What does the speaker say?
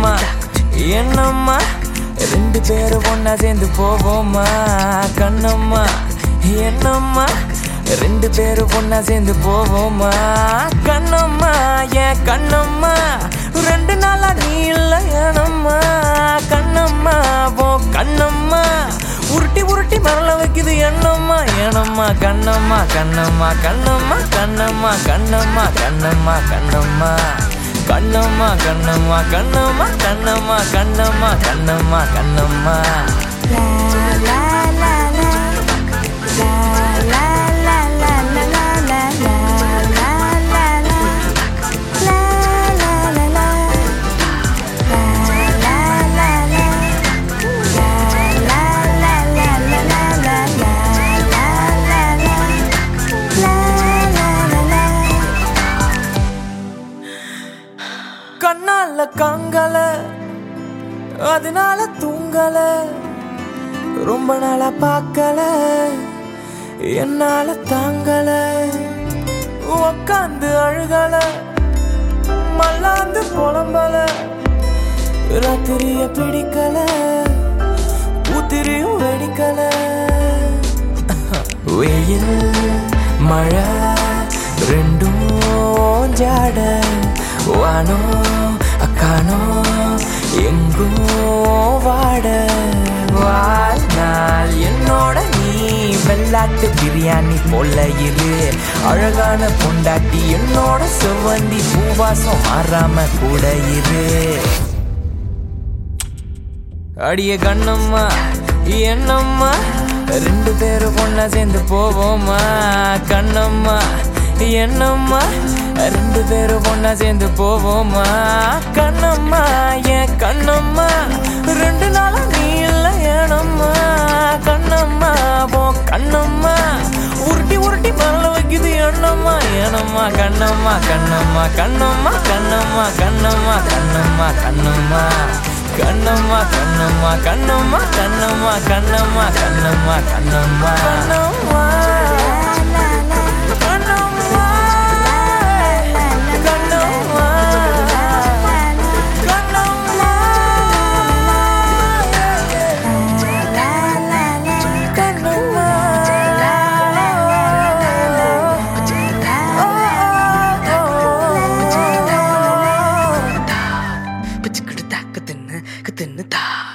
கண்ணம்மா என்னம்மா ரெண்டு பேரும் ஒன்னா சேர்ந்து போவோமா கண்ணம்மா என்னம்மா ரெண்டு பேரும் ஒன்னா சேர்ந்து போவோமா கண்ணம்மா ஏன் கண்ணம்மா ரெண்டு நாளா நீ இல்ல ஏனம்மா கண்ணம்மா போ கண்ணம்மா உருட்டி உருட்டி மரல வைக்குது எண்ணம்மா ஏனம்மா கண்ணம்மா கண்ணம்மா கண்ணம்மா கண்ணம்மா கண்ணம்மா கண்ணம்மா கண்ணம்மா கண்ணம்மா கண்ணம்மா கண்ணம்மா கண்ணம்மா கண்ணம்மா கண்ணம்மா கண்ணம்மா கண்ணால கங்கல அதனால தூங்கல ரொம்ப நாளா பார்க்கல என்னால தாங்கல உக்காந்து அழுகல மல்லாந்து புலம்பல ராத்திரிய பிடிக்கல பூத்திரியும் வெடிக்கல வெயில் மழை ரெண்டும் ஜாட வானோ அக்கானோ எங்கோ வாட வாழ்நாள் என்னோட நீ வெள்ளாட்டு பிரியாணி போல இரு அழகான பொண்டாட்டி என்னோட செவ்வந்தி பூவாசம் மாறாம கூட இரு அடிய கண்ணம்மா என்னம்மா ரெண்டு பேரும் ஒன்னா சேர்ந்து போவோமா கண்ணம்மா என்னம்மா ரெண்டு பேரும் ஒன்னா சேர்ந்து போவோமா கண்ணம்மா ஏன் கண்ணம்மா ரெண்டு நாளா நீ இல்ல ஏனம்மா கண்ணம்மா போ கண்ணம்மா உருட்டி உருட்டி மரல வைக்குது எண்ணம்மா ஏனம்மா கண்ணம்மா கண்ணம்மா கண்ணம்மா கண்ணம்மா கண்ணம்மா கண்ணம்மா கண்ணம்மா கண்ணம்மா கண்ணம்மா கண்ணம்மா கண்ணம்மா கண்ணம்மா கண்ணம்மா கண்ணம்மா கண்ணம்மா கண்ணம்மா கண்ணம்மா கண்ணம்மா கண்ணம்மா பிச்சுக்கிட்டு தாக்கு தின்னு தின்னு தா